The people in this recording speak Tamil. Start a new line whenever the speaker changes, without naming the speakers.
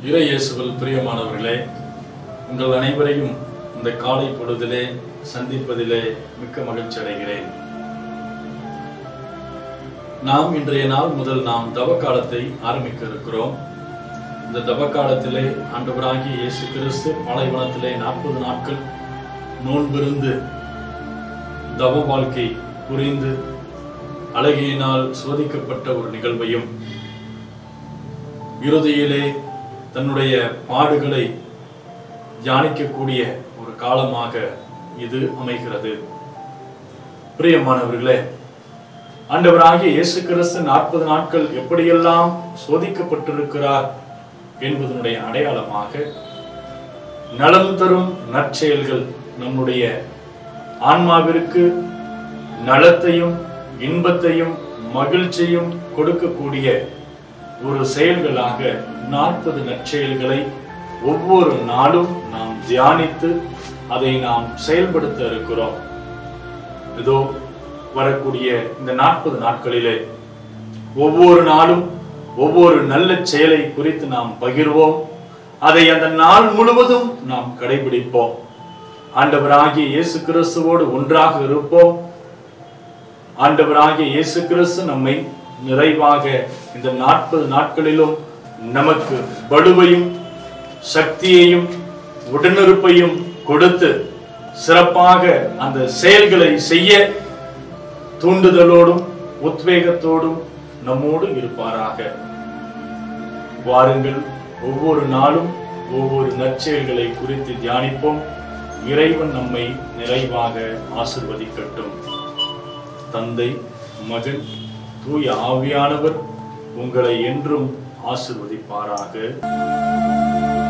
இறை இயேசுவில் பிரியமானவர்களே உங்கள் அனைவரையும் இந்த காலை பொழுதிலே சந்திப்பதிலே மிக்க மகிழ்ச்சி அடைகிறேன் நாம் இன்றைய நாள் முதல் நாம் தவ காலத்தை ஆரம்பிக்க இருக்கிறோம் இந்த தவ காலத்திலே ஆண்டவராகிய இயேசு கிறிஸ்து பாலைவனத்திலே நாற்பது நாட்கள் நோன்பிருந்து தவ வாழ்க்கை புரிந்து அழகியினால் சோதிக்கப்பட்ட ஒரு நிகழ்வையும் இறுதியிலே தன்னுடைய பாடுகளை தியானிக்கக்கூடிய ஒரு காலமாக இது அமைகிறது பிரியமானவர்களே ஆண்டவராகிய இயேசு கிறிஸ்து நாற்பது நாட்கள் எப்படியெல்லாம் சோதிக்கப்பட்டிருக்கிறார் என்பதனுடைய அடையாளமாக நலம் தரும் நற்செயல்கள் நம்முடைய ஆன்மாவிற்கு நலத்தையும் இன்பத்தையும் மகிழ்ச்சியும் கொடுக்கக்கூடிய ஒரு செயல்களாக நாற்பது நற்செயல்களை ஒவ்வொரு நாளும் நாம் தியானித்து அதை நாம் செயல்படுத்த இருக்கிறோம் இதோ வரக்கூடிய இந்த நாற்பது நாட்களிலே ஒவ்வொரு நாளும் ஒவ்வொரு நல்ல செயலை குறித்து நாம் பகிர்வோம் அதை அந்த நாள் முழுவதும் நாம் கடைபிடிப்போம் ஆண்டவராகிய இயேசு கிறிஸ்துவோடு ஒன்றாக இருப்போம் ஆண்டவராகிய இயேசு கிறிஸ்து நம்மை நிறைவாக இந்த நாற்பது நாட்களிலும் நமக்கு வலுவையும் சக்தியையும் உடனிருப்பையும் கொடுத்து சிறப்பாக அந்த செயல்களை செய்ய தூண்டுதலோடும் உத்வேகத்தோடும் நம்மோடு இருப்பாராக வாருங்கள் ஒவ்வொரு நாளும் ஒவ்வொரு நற்செயல்களை குறித்து தியானிப்போம் இறைவன் நம்மை நிறைவாக ஆசிர்வதிக்கட்டும் தந்தை மகன் தூய ஆவியானவர் உங்களை என்றும் ஆசிர்வதிப்பாராக